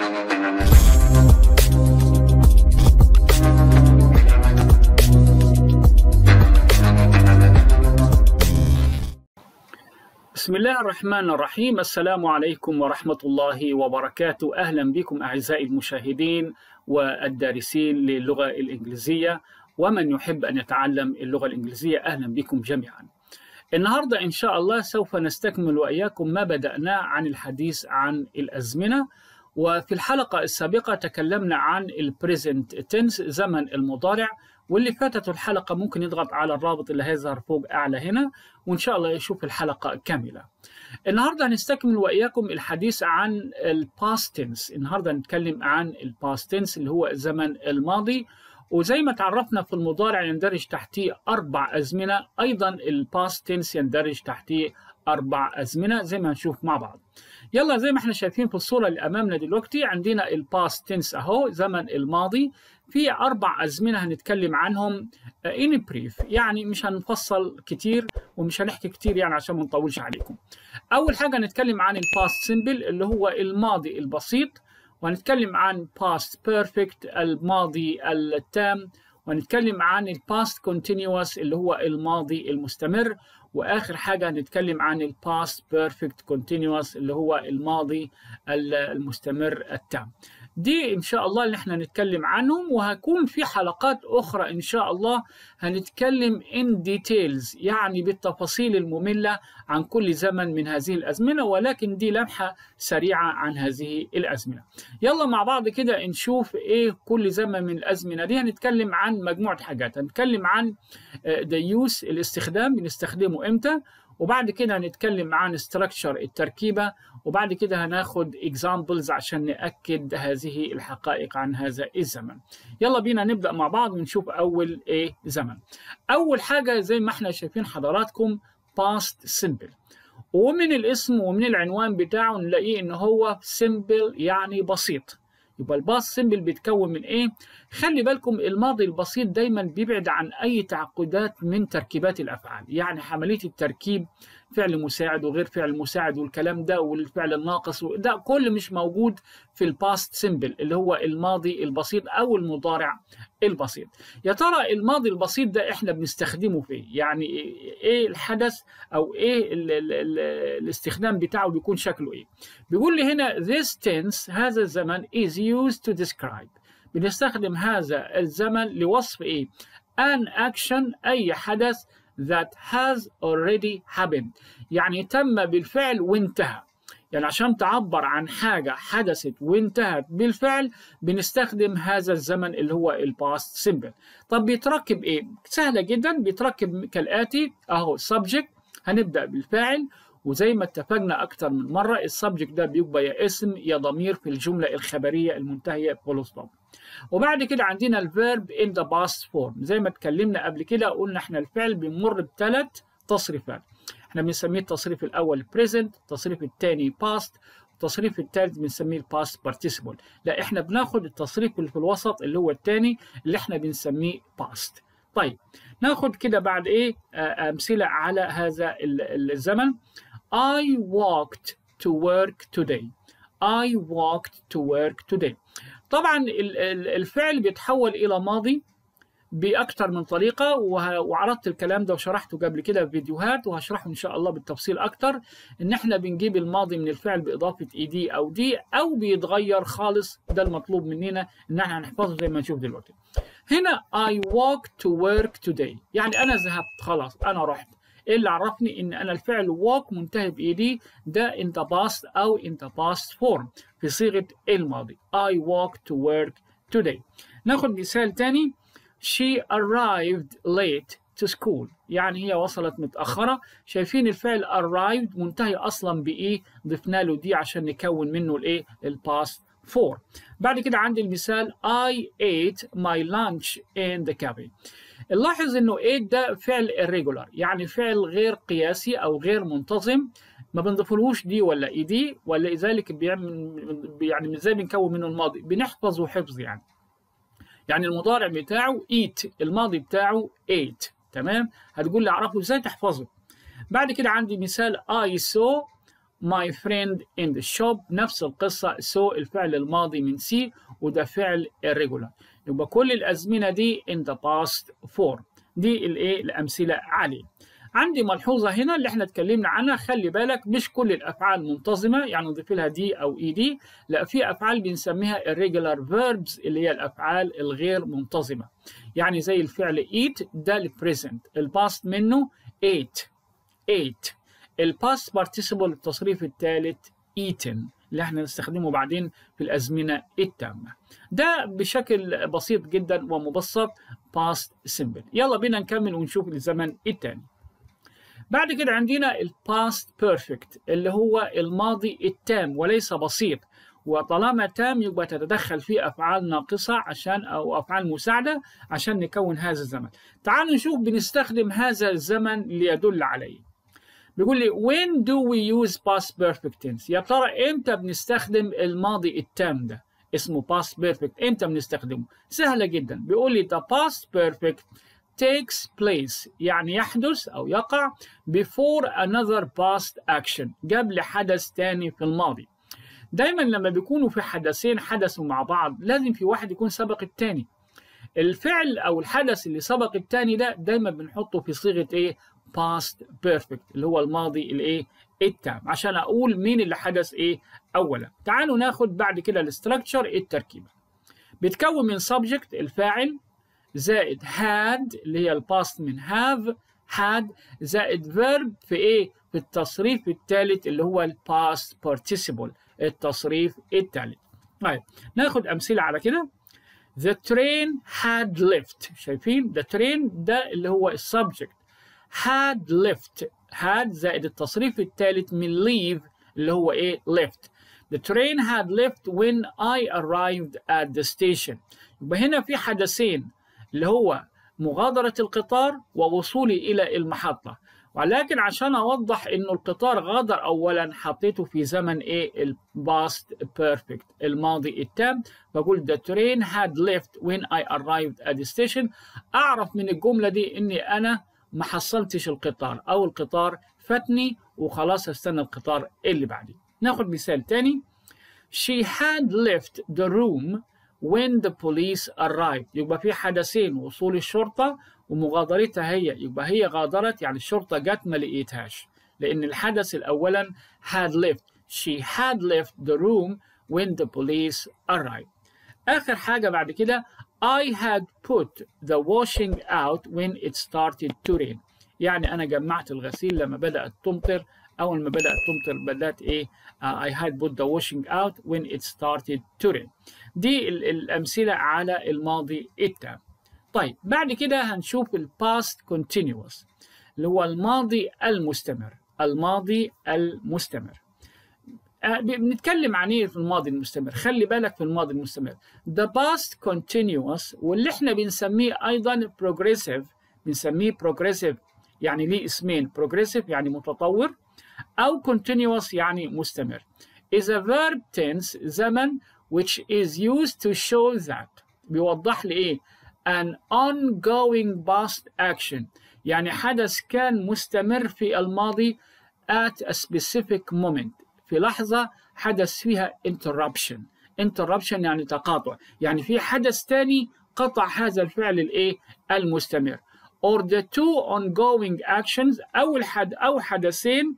بسم الله الرحمن الرحيم السلام عليكم ورحمة الله وبركاته أهلا بكم أعزائي المشاهدين والدارسين للغة الإنجليزية ومن يحب أن يتعلم اللغة الإنجليزية أهلا بكم جميعا النهاردة إن شاء الله سوف نستكمل وإياكم ما بدأنا عن الحديث عن الأزمنة وفي الحلقة السابقة تكلمنا عن البريزنت تنس زمن المضارع واللي فاتت الحلقة ممكن يضغط على الرابط اللي هيظهر فوق أعلى هنا وإن شاء الله يشوف الحلقة كاملة النهاردة هنستكمل وإياكم الحديث عن الباست تنس النهاردة نتكلم عن الباست تنس اللي هو الزمن الماضي وزي ما تعرفنا في المضارع يندرج تحتيه أربع أزمنة أيضا الباست تنس يندرج تحتيه أربع أزمنة زي ما نشوف مع بعض يلا زي ما احنا شايفين في الصورة اللي أمامنا دلوقتي عندنا الباست تنس أهو زمن الماضي في أربع أزمنة هنتكلم عنهم in brief يعني مش هنفصل كتير ومش هنحكي كتير يعني عشان ما نطولش عليكم أول حاجة هنتكلم عن الباست سيمبل اللي هو الماضي البسيط وهنتكلم عن past perfect الماضي التام وهنتكلم عن الباست continuous اللي هو الماضي المستمر واخر حاجه هنتكلم عن الباست بيرفكت كونتينوس اللي هو الماضي المستمر التام دي ان شاء الله اللي احنا نتكلم عنهم وهكون في حلقات اخرى ان شاء الله هنتكلم ان ديتيلز يعني بالتفاصيل الممله عن كل زمن من هذه الازمنه ولكن دي لمحه سريعه عن هذه الازمنه يلا مع بعض كده نشوف ايه كل زمن من الازمنه دي هنتكلم عن مجموعه حاجات هنتكلم عن ذا يوس الاستخدام بنستخدمه امتى وبعد كده هنتكلم عن structure التركيبة وبعد كده هناخد examples عشان نأكد هذه الحقائق عن هذا الزمن يلا بينا نبدأ مع بعض ونشوف أول إيه زمن أول حاجة زي ما احنا شايفين حضراتكم past simple ومن الاسم ومن العنوان بتاعه نلاقيه إن هو simple يعني بسيط يبقى الباس سيمبل بيتكون من ايه؟ خلي بالكم الماضي البسيط دايما بيبعد عن اي تعقدات من تركيبات الافعال، يعني عمليه التركيب فعل مساعد وغير فعل مساعد والكلام ده والفعل الناقص ده كل مش موجود في الباست سيمبل اللي هو الماضي البسيط او المضارع البسيط. يا ترى الماضي البسيط ده احنا بنستخدمه فين؟ يعني ايه الحدث او ايه ال ال ال الاستخدام بتاعه بيكون شكله ايه؟ بيقول لي هنا this tense هذا الزمن is used to describe بنستخدم هذا الزمن لوصف ايه؟ an action اي حدث that has already happened يعني تم بالفعل وانتهى يعني عشان تعبر عن حاجة حدثت وانتهت بالفعل بنستخدم هذا الزمن اللي هو الباست سيمبل طب بيتركب ايه؟ سهلة جدا بيتركب كالآتي اهو subject هنبدأ بالفاعل وزي ما اتفقنا أكتر من مرة السبجكت ده بيبقى يا اسم يا ضمير في الجملة الخبرية المنتهية بفول ستوب وبعد كده عندنا الفيرب in the past form زي ما اتكلمنا قبل كده قلنا احنا الفعل بيمر بثلاث تصريفات احنا بنسميه التصريف الأول present التصريف الثاني past التصريف الثالث بنسميه الباست participle لا احنا بناخد التصريف اللي في الوسط اللي هو الثاني اللي احنا بنسميه past طيب ناخد كده بعد ايه امثله على هذا الزمن I walked to work today I walked to work today طبعا الفعل بيتحول الى ماضي باكثر من طريقه وعرضت الكلام ده وشرحته قبل كده في فيديوهات وهشرحه ان شاء الله بالتفصيل اكتر ان احنا بنجيب الماضي من الفعل باضافه اي دي او دي او بيتغير خالص ده المطلوب مننا ان احنا هنحفظه زي ما نشوف دلوقتي هنا I walked to work today يعني انا ذهبت خلاص انا رحت ايه اللي عرفني ان انا الفعل walk منتهي باي دي ده in the past او in the past form في صيغه الماضي I walked to work today ناخد مثال تاني she arrived late to school يعني هي وصلت متأخرة شايفين الفعل arrived منتهي أصلا بإيه ضفنا له دي عشان نكون منه الإيه الباست for بعد كده عندي المثال I ate my lunch in the cafe نلاحظ انه ate ده فعل irregular يعني فعل غير قياسي او غير منتظم ما بنضيفلهوش دي ولا اي دي ولا لذلك بيعمل يعني ازاي بنكون منه الماضي بنحفظه حفظ يعني يعني المضارع بتاعه eat الماضي بتاعه ate تمام هتقول لي اعرفه ازاي تحفظه بعد كده عندي مثال I saw my friend in the shop نفس القصة so الفعل الماضي من see وده فعل irregular يبقى كل الأزمنة دي in the past form دي الايه الأمثلة عليه عندي ملحوظة هنا اللي احنا اتكلمنا عنها خلي بالك مش كل الأفعال منتظمة يعني نضيف لها دي أو اي دي لا في أفعال بنسميها irregular verbs اللي هي الأفعال الغير منتظمة يعني زي الفعل eat ده البريزنت الباست منه ate ate الباست participle التصريف الثالث eaten اللي احنا نستخدمه بعدين في الأزمنة التامة ده بشكل بسيط جدا ومبسط past simple يلا بينا نكمل ونشوف الزمن الثاني بعد كده عندنا الباست بيرفكت اللي هو الماضي التام وليس بسيط وطالما تام يبقى تتدخل فيه افعال ناقصه عشان او افعال مساعده عشان نكون هذا الزمن. تعالوا نشوف بنستخدم هذا الزمن ليدل عليه. بيقول لي when do we use past perfect tense؟ يا ترى امتى بنستخدم الماضي التام ده؟ اسمه past perfect امتى بنستخدمه؟ سهله جدا بيقول لي the past perfect takes place يعني يحدث أو يقع before another past action قبل حدث تاني في الماضي دايما لما بيكونوا في حدثين حدثوا مع بعض لازم في واحد يكون سبق التاني الفعل أو الحدث اللي سبق التاني ده دايما بنحطه في صيغة إيه past perfect اللي هو الماضي الإيه التام عشان أقول مين اللي حدث إيه أولا تعالوا ناخد بعد كده الاستراكشر التركيبة بيتكون من subject الفاعل زائد had اللي هي الباست من have had زائد verb في ايه؟ في التصريف الثالث اللي هو الباست participle التصريف الثالث. طيب ناخد امثله على كده. The train had left شايفين؟ The train ده اللي هو السبجكت. had left had زائد التصريف الثالث من leave اللي هو ايه؟ left. The train had left when I arrived at the station. يبقى هنا في حدثين اللي هو مغادرة القطار ووصولي إلى المحطة ولكن عشان أوضح إنه القطار غادر أولا حطيته في زمن إيه الباست بيرفكت الماضي التام بقول the train had left when I arrived at the station أعرف من الجملة دي إني أنا ما حصلتش القطار أو القطار فاتني وخلاص استنى القطار اللي بعدي ناخد مثال تاني She had left the room when the police arrived يبقى في حدثين وصول الشرطة ومغادرتها هي يبقى هي غادرت يعني الشرطة جت ما لقيتهاش لأن الحدث الأولا had left she had left the room when the police arrived آخر حاجة بعد كده I had put the washing out when it started to rain يعني أنا جمعت الغسيل لما بدأت تمطر أول ما بدأت تمطر بدأت إيه uh, I had put the washing out when it started to rain دي الأمثلة على الماضي التام طيب بعد كده هنشوف ال past continuous اللي هو الماضي المستمر الماضي المستمر آه بنتكلم عن ايه في الماضي المستمر خلي بالك في الماضي المستمر the past continuous واللي احنا بنسميه ايضا progressive بنسميه progressive يعني ليه اسمين progressive يعني متطور أو continuous يعني مستمر is a verb tense زمن which is used to show that بيوضح لي إيه an ongoing past action يعني حدث كان مستمر في الماضي at a specific moment في لحظة حدث فيها interruption interruption يعني تقاطع يعني في حدث تاني قطع هذا الفعل الايه المستمر or the two ongoing actions أو الحد أو حدثين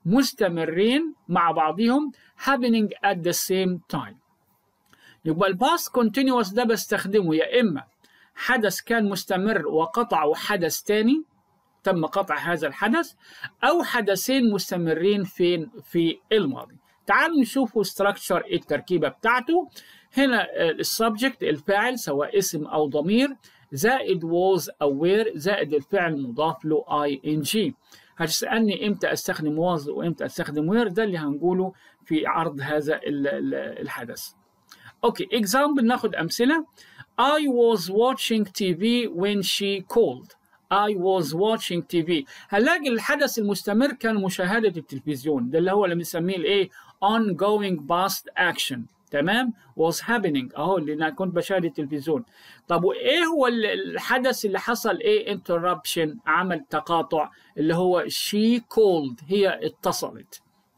مستمرين مع بعضهم happening at the same time يبقى الباست continuous ده بستخدمه يا إما حدث كان مستمر وقطعه حدث تاني تم قطع هذا الحدث أو حدثين مستمرين فين في الماضي تعالوا نشوفوا structure التركيبة بتاعته هنا السبجكت الفاعل سواء اسم أو ضمير زائد was أو were زائد الفعل مضاف له ing هتسألني امتى استخدم was وامتى استخدم were ده اللي هنقوله في عرض هذا الحدث اوكي example ناخد امثله I was watching TV when she called I was watching TV هنلاقي الحدث المستمر كان مشاهدة التلفزيون ده اللي هو اللي بنسميه الايه ongoing past action تمام was happening اهو اللي انا كنت بشاهد التلفزيون طب وايه هو الحدث اللي حصل ايه interruption عمل تقاطع اللي هو she called هي اتصلت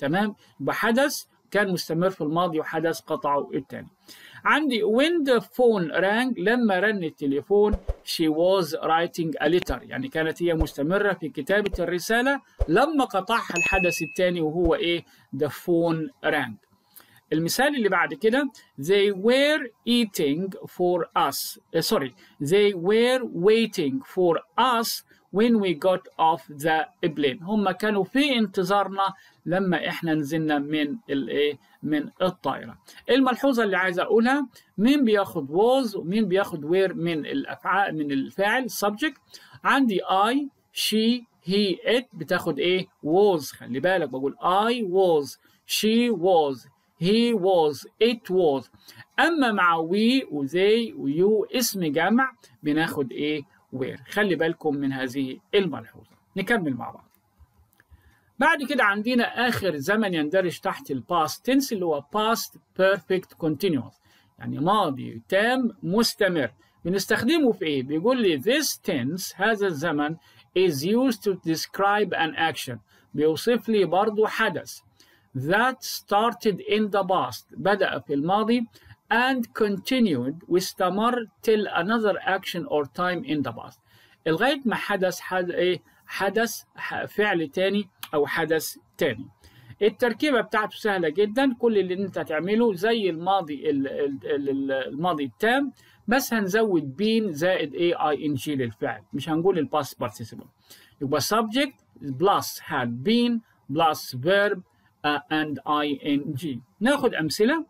تمام يبقى حدث كان مستمر في الماضي وحدث قطعه الثاني عندي when the phone rang لما رن التليفون she was writing a letter يعني كانت هي مستمرة في كتابة الرسالة لما قطعها الحدث الثاني وهو ايه the phone rang المثال اللي بعد كده they were eating for us uh, sorry they were waiting for us when we got off the plane هم كانوا في انتظارنا لما احنا نزلنا من الايه من الطائره الملحوظه اللي عايز اقولها مين بياخد was ومين بياخد were من الافعال من الفاعل subject عندي I she he it بتاخد ايه was خلي بالك بقول I was she was he was it was اما مع we و they و you اسم جمع بناخد ايه where خلي بالكم من هذه الملحوظه نكمل مع بعض بعد كده عندنا اخر زمن يندرج تحت الباست تنس اللي هو past perfect continuous يعني ماضي تام مستمر بنستخدمه في ايه بيقول لي this tense هذا الزمن is used to describe an action بيوصف لي برضو حدث that started in the past بدأ في الماضي and continued واستمر till another action or time in the past لغاية ما حدث حد ايه حدث فعل تاني أو حدث تاني التركيبة بتاعته سهلة جدا كل اللي انت تعمله زي الماضي الماضي التام بس هنزود بين زائد اي اي ان جي للفعل مش هنقول الباست participle يبقى subject plus had been plus verb uh, and ing ناخد أمثلة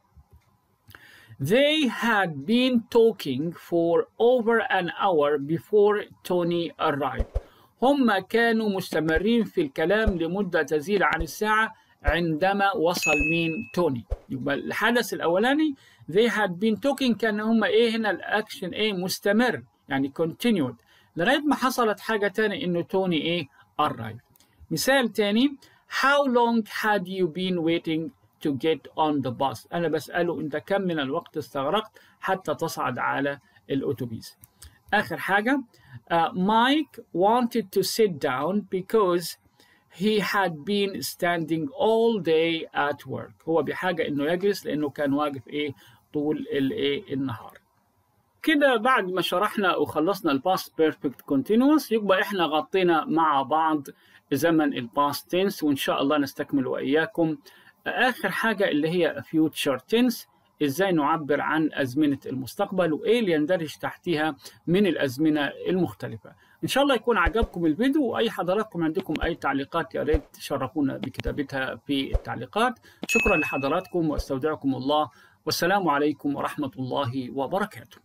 They had been talking for over an hour before Tony arrived. هم كانوا مستمرين في الكلام لمدة تزيد عن الساعة عندما وصل مين توني يبقى الحدث الأولاني they had been talking كان هم إيه هنا الأكشن إيه مستمر يعني continued لغاية ما حصلت حاجة تاني إنه توني إيه arrived مثال تاني how long had you been waiting to get on the bus أنا بسأله أنت كم من الوقت استغرقت حتى تصعد على الأتوبيس آخر حاجة uh, Mike wanted to sit down because he had been standing all day at work هو بحاجة إنه يجلس لأنه كان واقف إيه طول الإيه النهار كده بعد ما شرحنا وخلصنا الباست بيرفكت كونتينوس يبقى احنا غطينا مع بعض زمن الباست تنس وان شاء الله نستكمل واياكم اخر حاجه اللي هي فيوتشر تنس ازاي نعبر عن ازمنه المستقبل وايه اللي يندرج تحتها من الازمنه المختلفه ان شاء الله يكون عجبكم الفيديو واي حضراتكم عندكم اي تعليقات يا ريت تشرفونا بكتابتها في التعليقات شكرا لحضراتكم واستودعكم الله والسلام عليكم ورحمه الله وبركاته